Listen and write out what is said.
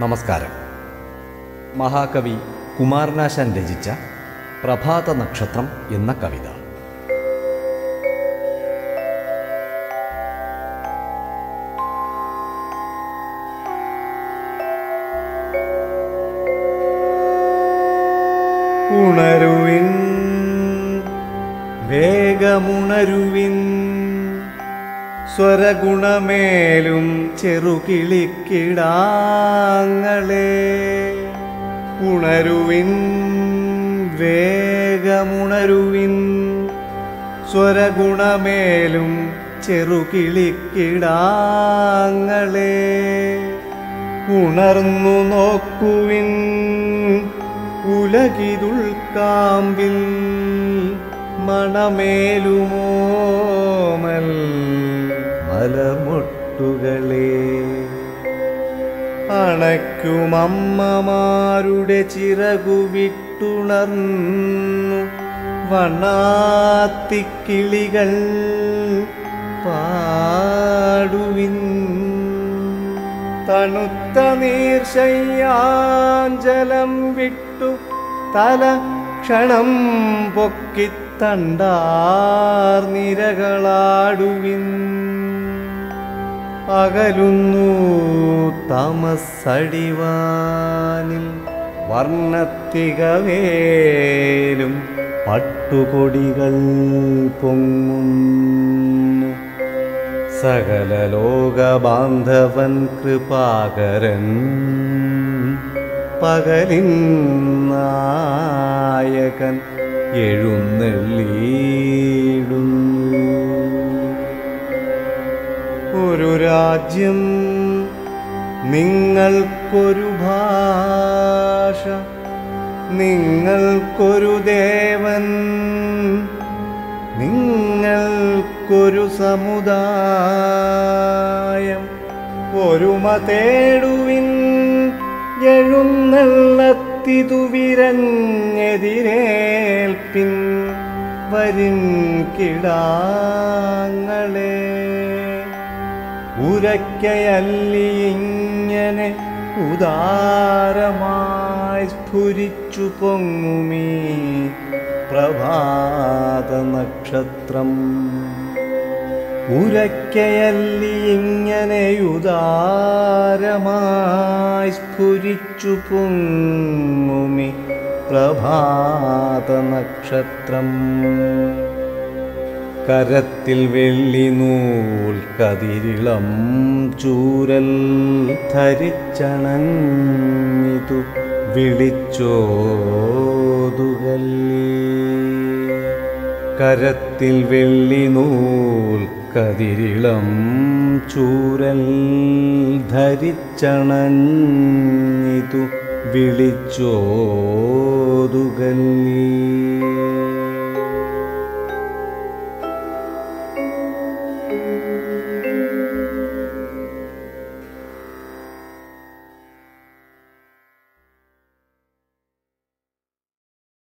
നമസ്കാരം മഹാകവി കുമാരനാശാൻ രചിച്ച പ്രഭാത നക്ഷത്രം എന്ന കവിത ഉണരുവിൻ വേഗമുണരുവിൻ സ്വരഗുണമേലും ചെറുകിളിക്കിടാങ്ങളെ ഉണരുവിൻ വേഗമുണരുവിൻ സ്വരഗുണമേലും ചെറുകിളിക്കിടാങ്ങളെ ഉണർന്നു നോക്കുവിൻ ഉലകിതുൾക്കാമ്പിൽ മണമേലുമോമൽ മലമൊട്ടുകളെ അണയ്ക്കുമമ്മമാരുടെ ചിറകു വിട്ടുണർന്നു വണ്ണാത്തിക്കിളികൾ പാടുവിൻ തണുത്ത നീർശയ്യാഞ്ചലം വിട്ടു തല ക്ഷണം പൊക്കിത്തണ്ടാർ നിരകളാടുവിൻ അകലുന്നു തമസടിവാനിൽ വർണ്ണത്തികവേലും പട്ടുകൊടികൾ പൊങ്ങുന്നു സകല ലോകബാന്ധവൻ കൃപാകരൻ പകലിൻ നായകൻ എഴുന്നള്ളിയിടുന്നു ഒരു രാജ്യം നിങ്ങൾക്കൊരു ഭാഷ നിങ്ങൾക്കൊരു ദേവൻ നിങ്ങൾക്കൊരു സമുദായം ഒരുമ തേടുവിൻ എഴുന്നള്ളത്തിതു വിരഞ്ഞെതിരേൽപ്പിൻ വരിൻ കിടാങ്ങളെ ഉരയ്ക്കയല്ലി ഇങ്ങനെ ഉദാരമായി സ്ഫുരിച്ചു പൊങ്ങുമീ പ്രഭാത നക്ഷത്രം ഉരയ്ക്കയല്ലി ഇങ്ങനെ ഉദാരമായി സ്ഫുരിച്ചു പൊങ്ങുമി പ്രഭാത നക്ഷത്രം കരത്തിൽ വെള്ളി നൂൽ കതിരിളം ചൂരൽ ധരിച്ചണങ്ങിതു വിളിച്ചോതുകല്ലേ കരത്തിൽ വെള്ളി നൂൽ കതിരിളം ചൂരൽ ധരിച്ചണങ്ങിതു വിളിച്ചോതുകല്ലേ